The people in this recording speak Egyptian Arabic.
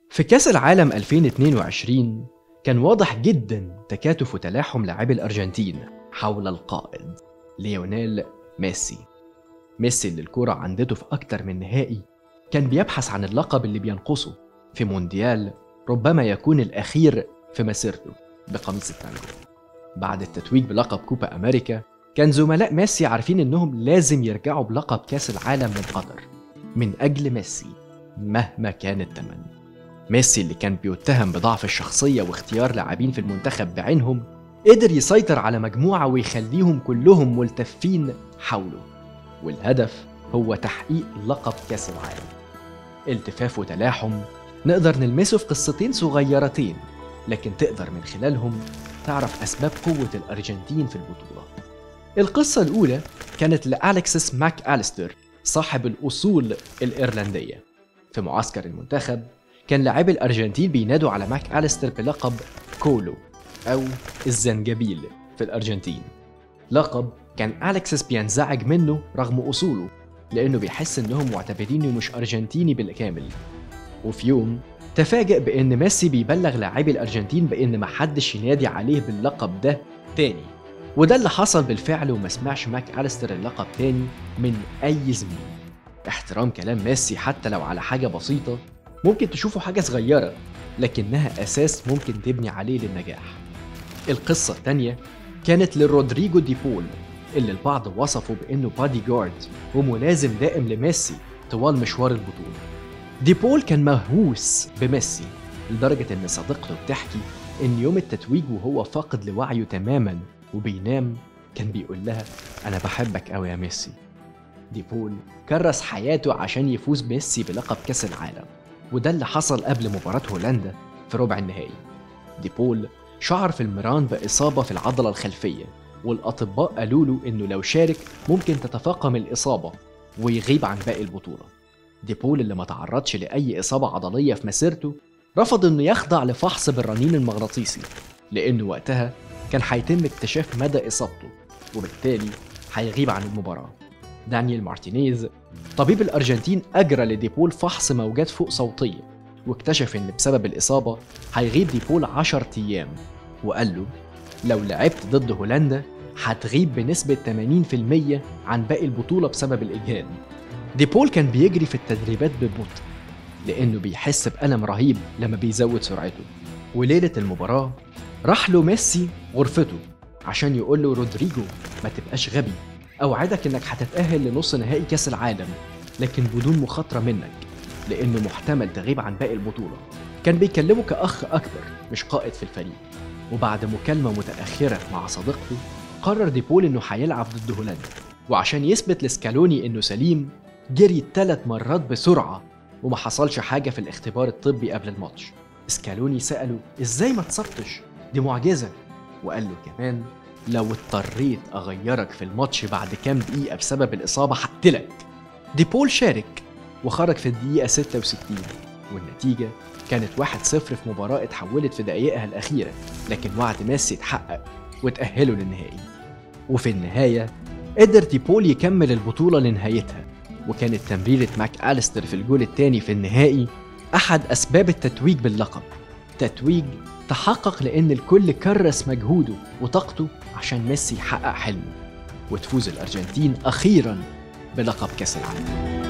في كأس العالم 2022 كان واضح جدا تكاتف وتلاحم لاعبي الأرجنتين حول القائد ليونيل ميسي ميسي اللي الكرة عندته في أكتر من نهائي كان بيبحث عن اللقب اللي بينقصه في مونديال ربما يكون الأخير في مسيرته بقميص التانجو بعد التتويج بلقب كوبا أمريكا كان زملاء ميسي عارفين إنهم لازم يرجعوا بلقب كأس العالم من قطر من أجل ميسي مهما كان الثمن ميسي اللي كان بيتهم بضعف الشخصية واختيار لاعبين في المنتخب بعينهم قدر يسيطر على مجموعة ويخليهم كلهم ملتفين حوله والهدف هو تحقيق لقب كأس العالم التفاف وتلاحم نقدر نلمسه في قصتين صغيرتين لكن تقدر من خلالهم تعرف أسباب قوة الأرجنتين في البطولة القصة الأولى كانت لأليكسيس ماك أليستر صاحب الأصول الإيرلندية في معسكر المنتخب كان لاعبي الأرجنتين بينادوا على ماك أليستر بلقب كولو أو الزنجبيل في الأرجنتين لقب كان أليكسيس بينزعج منه رغم أصوله لأنه بيحس إنهم معتبرينه مش أرجنتيني بالكامل وفي يوم تفاجأ بإن ميسي بيبلغ لاعبي الأرجنتين بإن محدش ينادي عليه باللقب ده تاني وده اللي حصل بالفعل وما سمعش ماك أليستر اللقب تاني من أي زميل احترام كلام ميسي حتى لو على حاجة بسيطة ممكن تشوفه حاجة صغيرة لكنها أساس ممكن تبني عليه للنجاح القصة التانية كانت لرودريجو دي بول اللي البعض وصفه بأنه بادي جارد وملازم دائم لميسي طوال مشوار البطولة دي بول كان مهووس بميسي لدرجة إن صديقته بتحكي إن يوم التتويج وهو فاقد لوعيه تماما وبينام كان بيقول لها أنا بحبك أوي يا ميسي دي بول كرس حياته عشان يفوز ميسي بلقب كأس العالم وده اللي حصل قبل مباراة هولندا في ربع النهائي دي بول شعر في المران بإصابة في العضلة الخلفية والأطباء قالوا له إنه لو شارك ممكن تتفاقم الإصابة ويغيب عن باقي البطولة دي بول اللي ما تعرضش لأي إصابة عضلية في مسيرته رفض إنه يخضع لفحص بالرنين المغناطيسي لأنه وقتها كان هيتم اكتشاف مدى إصابته وبالتالي هيغيب عن المباراة دانيال مارتينيز طبيب الأرجنتين أجرى لديبول فحص موجات فوق صوتية واكتشف إن بسبب الإصابة هيغيب ديبول 10 أيام وقال له لو لعبت ضد هولندا هتغيب بنسبة 80% عن باقي البطولة بسبب الإجهاد ديبول كان بيجري في التدريبات ببطء لأنه بيحس بألم رهيب لما بيزود سرعته وليلة المباراة راح له ميسي غرفته عشان يقول له رودريجو ما تبقاش غبي أوعدك إنك هتتأهل لنص نهائي كأس العالم لكن بدون مخاطرة منك لأنه محتمل تغيب عن باقي البطولة كان بيكلمه كأخ أكبر مش قائد في الفريق وبعد مكالمة متأخرة مع صديقته قرر ديبول إنه هيلعب ضد هولندا وعشان يثبت لسكالوني إنه سليم جري ثلاث مرات بسرعة وما حصلش حاجة في الاختبار الطبي قبل الماتش سكالوني سأله إزاي ما اتصبتش؟ دي معجزة وقال له كمان لو اضطريت أغيرك في الماتش بعد كام دقيقة بسبب الإصابة هقتلك ديبول شارك وخرج في الدقيقة 66 والنتيجة كانت 1-0 في مباراة اتحولت في دقائقها الأخيرة لكن وعد ميسي اتحقق وتأهلوا للنهائي وفي النهاية قدر ديبول يكمل البطولة لنهايتها وكانت تمريرة ماك أليستر في الجول الثاني في النهائي أحد أسباب التتويج باللقب تتويج تحقق لأن الكل كرس مجهوده وطاقته عشان ميسي يحقق حلمه وتفوز الأرجنتين أخيرا بلقب كأس العالم